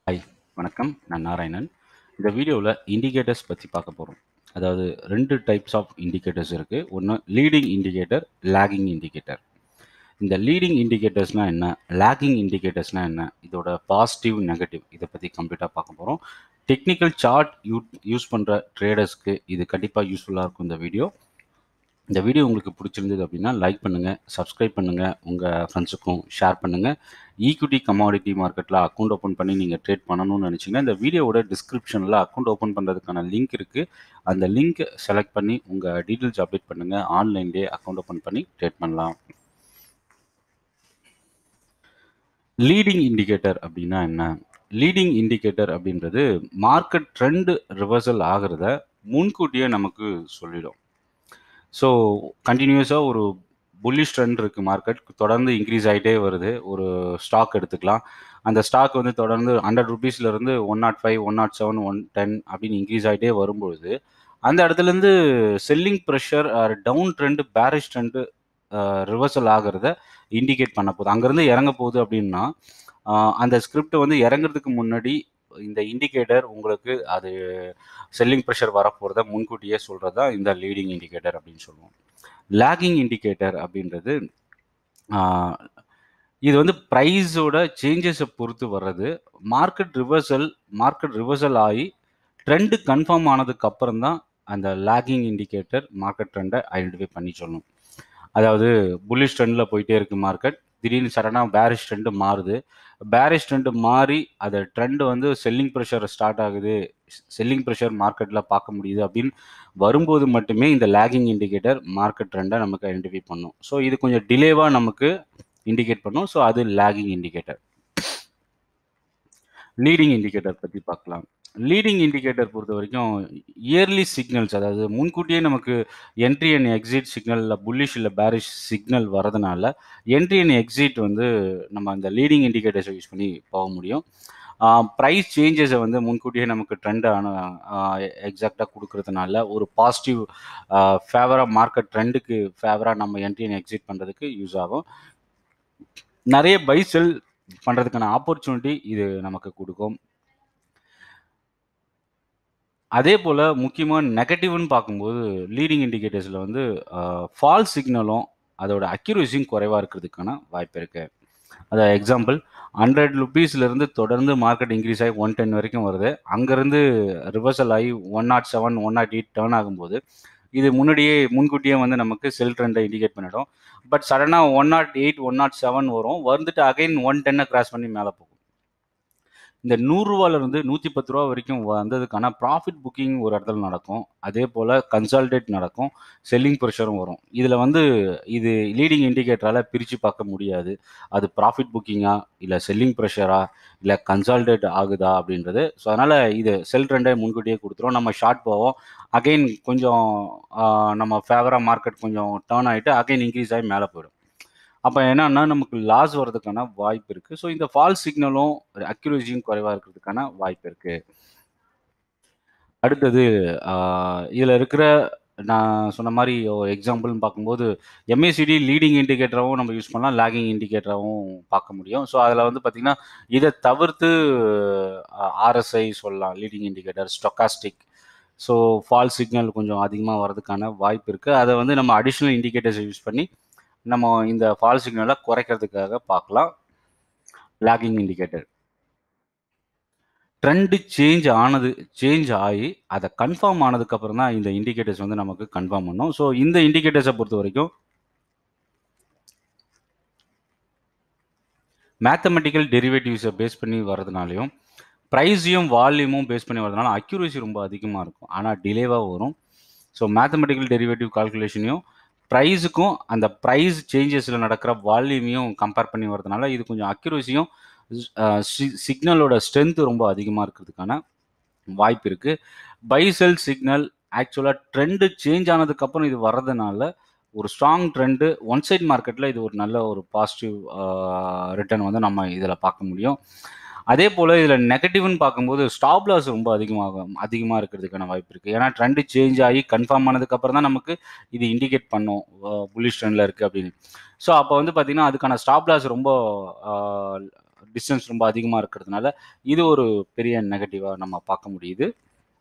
hi வணக்கம் நான் நாராயணன் இந்த வீடியோவில் இண்டிகேட்டர்ஸ் பற்றி பார்க்க போகிறோம் அதாவது ரெண்டு டைப்ஸ் ஆஃப் இண்டிகேட்டர்ஸ் இருக்குது ஒன்று லீடிங் இண்டிகேட்டர் லேகிங் இண்டிகேட்டர் இந்த லீடிங் இண்டிகேட்டர்ஸ்னால் என்ன லேகிங் இண்டிகேட்டர்ஸ்னால் என்ன இதோட பாசிட்டிவ் நெகட்டிவ் இதை பற்றி கம்ப்ளீட்டாக பார்க்க போகிறோம் டெக்னிக்கல் சார்ட் யூ யூஸ் பண்ணுற ட்ரேடர்ஸ்க்கு இது கண்டிப்பாக யூஸ்ஃபுல்லாக இருக்கும் இந்த வீடியோ இந்த வீடியோ உங்களுக்கு பிடிச்சிருந்தது அப்படின்னா லைக் பண்ணுங்கள் சப்ஸ்கிரைப் பண்ணுங்கள் உங்கள் ஃப்ரெண்ட்ஸுக்கும் ஷேர் பண்ணுங்கள் ஈக்விட்டி கமாடிட்டி மார்க்கெட்டில் அக்கௌண்ட் ஓப்பன் பண்ணி நீங்கள் ட்ரேட் பண்ணணும்னு நினச்சிங்கன்னா இந்த வீடியோவோட டிஸ்கிரிப்ஷனில் அக்கௌண்ட் ஓப்பன் பண்ணுறதுக்கான லிங்க் இருக்குது அந்த லிங்க் செலக்ட் பண்ணி உங்கள் டீட்டெயில்ஸ் அப்டேட் பண்ணுங்கள் ஆன்லைன்லேயே அக்கௌண்ட் ஓப்பன் பண்ணி ட்ரேட் பண்ணலாம் லீடிங் இண்டிகேட்டர் அப்படின்னா என்ன லீடிங் இண்டிகேட்டர் அப்படின்றது மார்க்கெட் ட்ரெண்ட் ரிவர்சல் ஆகிறத முன்கூட்டியே நமக்கு சொல்லிடும் ஸோ கண்டினியூஸாக ஒரு புல்லிஷ் ட்ரெண்ட் இருக்குது மார்க்கெட் தொடர்ந்து இன்க்ரீஸ் ஆகிட்டே வருது ஒரு ஸ்டாக் எடுத்துக்கலாம் அந்த ஸ்டாக் வந்து தொடர்ந்து ஹண்ட்ரட் ருபீஸ்லேருந்து one nought five one nought seven one ten அப்படின்னு இன்க்ரீஸ் ஆகிட்டே வரும்பொழுது அந்த இடத்துலேருந்து selling pressure down trend bearish trend reversal ஆகிறத இண்டிகேட் பண்ண போகுது அங்கேருந்து இறங்க போகுது அப்படின்னா அந்த ஸ்கிரிப்ட் வந்து இறங்குறதுக்கு முன்னாடி இந்த இண்டிகேட்டர் உங்களுக்கு அது செல்லிங் ப்ரெஷர் வரப்போகிறத முன்கூட்டியே சொல்கிறது தான் இந்த லீடிங் இண்டிகேட்டர் அப்படின்னு சொல்லுவோம் லேகிங் இண்டிகேட்டர் அப்படின்றது இது வந்து ப்ரைஸோட சேஞ்சஸை பொறுத்து வர்றது மார்க்கெட் ரிவர்சல் மார்க்கெட் ரிவர்சல் ஆகி ட்ரெண்டு கன்ஃபார்ம் ஆனதுக்கு அப்புறம் தான் அந்த லேகிங் இண்டிகேட்டர் மார்க்கெட் ட்ரெண்டை ஐடென்டிஃபை பண்ணி சொல்லணும் அதாவது புல்லிஷ் ட்ரெண்டில் போயிட்டே இருக்குது மார்க்கெட் திடீர்னு சடனாக பேரிஷ் ட்ரெண்டு மாறுது பேரிஷ் ட்ரெண்டு மாறி அது ட்ரெண்டு வந்து செல்லிங் ப்ரெஷர் ஸ்டார்ட் ஆகுது செல்லிங் ப்ரெஷர் மார்க்கெட்டில் பார்க்க முடியுது அப்படின்னு வரும்போது மட்டுமே இந்த லேகிங் இண்டிகேட்டர் மார்க்கெட் ட்ரெண்டை நமக்கு ஐடென்டிஃபை பண்ணும் ஸோ இது கொஞ்சம் டிலேவாக நமக்கு இண்டிகேட் பண்ணும் ஸோ அது லேகிங் இண்டிகேட்டர் லீடிங் இண்டிகேட்டர் பற்றி பார்க்கலாம் லீடிங் இண்டிகேட்டர் பொறுத்த வரைக்கும் இயர்லி சிக்னல்ஸ் அதாவது முன்கூட்டியே நமக்கு என்ட்ரி அண்ட் எக்ஸிட் சிக்னலில் புல்லிஷ் இல்லை பேரிஷ் சிக்னல் வரதுனால என்ட்ரி அண்ட் எக்ஸிட் வந்து நம்ம அந்த லீடிங் இண்டிகேட்டர்ஸை யூஸ் பண்ணி போக முடியும் ப்ரைஸ் சேஞ்சஸை வந்து முன்கூட்டியே நமக்கு ட்ரெண்டான எக்ஸாக்டாக கொடுக்கறதுனால ஒரு பாசிட்டிவ் ஃபேவராக மார்க்கெட் ட்ரெண்டுக்கு ஃபேவராக நம்ம என்ட்ரி அண்ட் எக்ஸிட் பண்ணுறதுக்கு யூஸ் ஆகும் நிறைய பை செல் பண்ணுறதுக்கான ஆப்பர்ச்சுனிட்டி இது நமக்கு கொடுக்கும் அதே போல் முக்கியமாக நெகட்டிவ்னு பார்க்கும்போது லீடிங் இண்டிகேட்டர்ஸில் வந்து ஃபால்ஸ் சிக்னலும் அதோட அக்யூரேசியும் குறைவாக இருக்கிறதுக்கான வாய்ப்பு இருக்குது அதாவது எக்ஸாம்பிள் ஹண்ட்ரட் ருபீஸ்லேருந்து தொடர்ந்து மார்க்கெட் இன்க்ரீஸ் ஆகி ஒன் டென் வரைக்கும் வருது அங்கேருந்து ரிவர்சல் ஆகி one nought seven one nought eight turn ஆகும்போது இது முன்னாடியே முன்கூட்டியே வந்து நமக்கு செல் ட்ரெண்டை இண்டிகேட் பண்ணிடும் பட் சடனாக one nought eight one nought seven வரும் வந்துட்டு அகைன் ஒன் டென்னை கிராஸ் பண்ணி மேலே போகும் இந்த நூறுரூவாலேருந்து நூற்றி பத்து ரூபா வரைக்கும் வந்ததுக்கான ப்ராஃபிட் புக்கிங் ஒரு இடத்துல நடக்கும் அதே போல் கன்சால்டேட் நடக்கும் செல்லிங் ப்ரெஷரும் வரும் இதில் வந்து இது லீடிங் இண்டிகேட்டரால் பிரித்து பார்க்க முடியாது அது ப்ராஃபிட் புக்கிங்கா இல்லை செல்லிங் ப்ரெஷரா இல்லை கன்சால்டேட் ஆகுதா அப்படின்றது ஸோ அதனால் இது செல் ட்ரெண்டை முன்கூட்டியே கொடுத்துரும் நம்ம ஷார்ட் போவோம் அகைன் கொஞ்சம் நம்ம ஃபேவராக மார்க்கெட் கொஞ்சம் டேர்ன் ஆகிட்டு அகைன் இன்க்ரீஸ் ஆகி மேலே போயிடும் அப்போ என்னன்னா நமக்கு லாஸ் வர்றதுக்கான வாய்ப்பு இருக்குது ஸோ இந்த ஃபால்ஸ் சிக்னலும் அக்யூரேசியும் குறைவாக இருக்கிறதுக்கான வாய்ப்பு இருக்குது அடுத்தது இதில் இருக்கிற நான் சொன்ன மாதிரி ஒரு எக்ஸாம்பிள்னு பார்க்கும்போது எம்ஏசிடி லீடிங் இண்டிகேட்டராகவும் நம்ம யூஸ் பண்ணலாம் லேகிங் இண்டிகேட்டராகவும் பார்க்க முடியும் ஸோ அதில் வந்து பார்த்திங்கன்னா இதை தவிர்த்து ஆர்எஸ்ஐ சொல்லலாம் leading indicator stochastic so false signal கொஞ்சம் அதிகமாக வர்றதுக்கான வாய்ப்பு இருக்குது அதை வந்து நம்ம அடிஷ்னல் இண்டிகேட்டர்ஸை யூஸ் பண்ணி நம்ம இந்த ஃபால் சிக்னலை குறைக்கிறதுக்காக பார்க்கலாம் லேகிங் இண்டிகேட்டர் ட்ரெண்டு சேஞ்ச் ஆனது சேஞ்ச் ஆகி அதை கன்ஃபார்ம் ஆனதுக்கப்புறம் தான் இந்த இண்டிகேட்டர்ஸ் வந்து நமக்கு கன்ஃபார்ம் பண்ணும் ஸோ இந்த இண்டிகேட்டர்ஸை பொறுத்த வரைக்கும் மேத்தமெட்டிக்கல் டெரிவேட்டிவ்ஸை பேஸ் பண்ணி வர்றதுனாலையும் ப்ரைஸையும் வால்யூமும் பேஸ் பண்ணி வரதுனால அக்யூரேசி ரொம்ப அதிகமாக இருக்கும் ஆனால் டிலேவாக வரும் ஸோ மேத்தமெட்டிக்கல் டெரிவேட்டிவ் கால்குலேஷனையும் ப்ரைஸுக்கும் அந்த ப்ரைஸ் சேஞ்சஸில் நடக்கிற வால்யூமையும் கம்பேர் பண்ணி வரதுனால இது கொஞ்சம் அக்யூரேசியும் சிக்னலோட ஸ்ட்ரென்த்து ரொம்ப அதிகமாக இருக்கிறதுக்கான வாய்ப்பு இருக்குது பை செல் சிக்னல் ஆக்சுவலாக ட்ரெண்டு சேஞ்ச் ஆனதுக்கப்புறம் இது வர்றதுனால ஒரு ஸ்ட்ராங் ட்ரெண்டு ஒன் சைட் மார்க்கெட்டில் இது ஒரு நல்ல ஒரு பாசிட்டிவ் ரிட்டர்ன் வந்து நம்ம இதில் பார்க்க முடியும் அதே போல் இதில் நெகட்டிவ்னு பார்க்கும்போது ஸ்டாப் லாஸ் ரொம்ப அதிகமாகும் அதிகமாக இருக்கிறதுக்கான வாய்ப்பு இருக்குது ஏன்னா ட்ரெண்டு சேஞ்ச் ஆகி கன்ஃபார்ம் ஆனதுக்கப்புறம் தான் நமக்கு இது இண்டிகேட் பண்ணும் புல்லிஷ் ட்ரெண்டில் இருக்குது அப்படின்னு ஸோ அப்போ வந்து பார்த்திங்கன்னா அதுக்கான ஸ்டாப் லாஸ் ரொம்ப டிஸ்டன்ஸ் ரொம்ப அதிகமாக இருக்கிறதுனால இது ஒரு பெரிய நெகட்டிவாக நம்ம பார்க்க முடியுது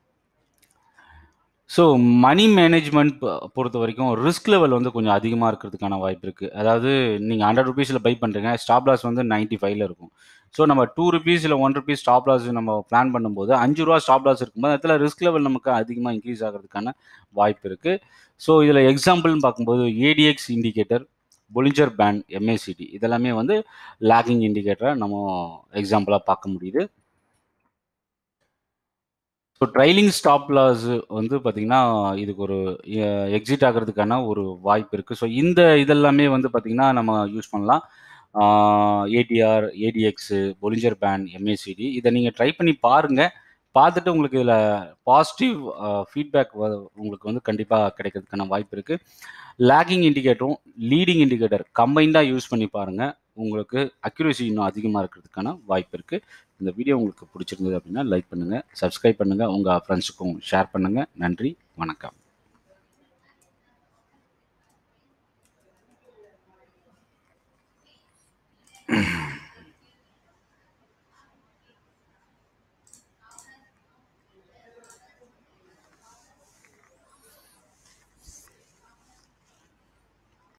ஸோ மணி மேனேஜ்மெண்ட் பொறுத்த வரைக்கும் ரிஸ்க் லெவல் வந்து கொஞ்சம் அதிகமாக இருக்கிறதுக்கான வாய்ப்பு இருக்குது அதாவது நீங்கள் ஹண்ட்ரட் ருபீஸில் பை பண்ணுறீங்க ஸ்டாப் லாஸ் வந்து நைன்ட்டி ஃபைவ்ல இருக்கும் ஸோ நம்ம டூ ருபீஸ் இல்லை ஒன் ருபீஸ் ஸ்டாப் லாஸ் நம்ம பிளான் பண்ணும்போது அஞ்சு ரூபா ஸ்டாப் லாஸ் இருக்கும்போது அதில் ரிஸ்க் லெவல் நமக்கு அதிகமாக இன்க்ரீஸ் ஆகிறதுக்கான வாய்ப்பு இருக்குது ஸோ இதில் எக்ஸாம்பிள்னு பார்க்கும்போது ADX indicator Bollinger band MACD இதெல்லாமே வந்து லேக்கிங் இண்டிகேட்டரை நம்ம எக்ஸாம்பிளாக பார்க்க முடியுது ஸோ ட்ரைலிங் ஸ்டாப் லாஸ் வந்து பார்த்தீங்கன்னா இதுக்கு ஒரு எக்ஸிட் ஆகிறதுக்கான ஒரு வாய்ப்பு இருக்குது ஸோ இந்த இதெல்லாமே வந்து பார்த்தீங்கன்னா நம்ம யூஸ் பண்ணலாம் ATR ADX Bollinger band MACD இதை நீங்கள் ட்ரை பண்ணி பாருங்கள் பார்த்துட்டு உங்களுக்கு இதில் பாசிட்டிவ் ஃபீட்பேக் உங்களுக்கு வந்து கண்டிப்பாக கிடைக்கிறதுக்கான வாய்ப்பு இருக்குது லேக்கிங் இண்டிகேட்டரும் லீடிங் இண்டிகேட்டர் கம்பைண்டாக யூஸ் பண்ணி பாருங்கள் உங்களுக்கு அக்யூரசி இன்னும் அதிகமாக இருக்கிறதுக்கான வாய்ப்பு இருக்குது இந்த வீடியோ உங்களுக்கு பிடிச்சிருந்தது அப்படின்னா லைக் பண்ணுங்கள் சப்ஸ்கிரைப் பண்ணுங்கள் உங்கள் ஃப்ரெண்ட்ஸுக்கும் ஷேர் பண்ணுங்கள் நன்றி வணக்கம்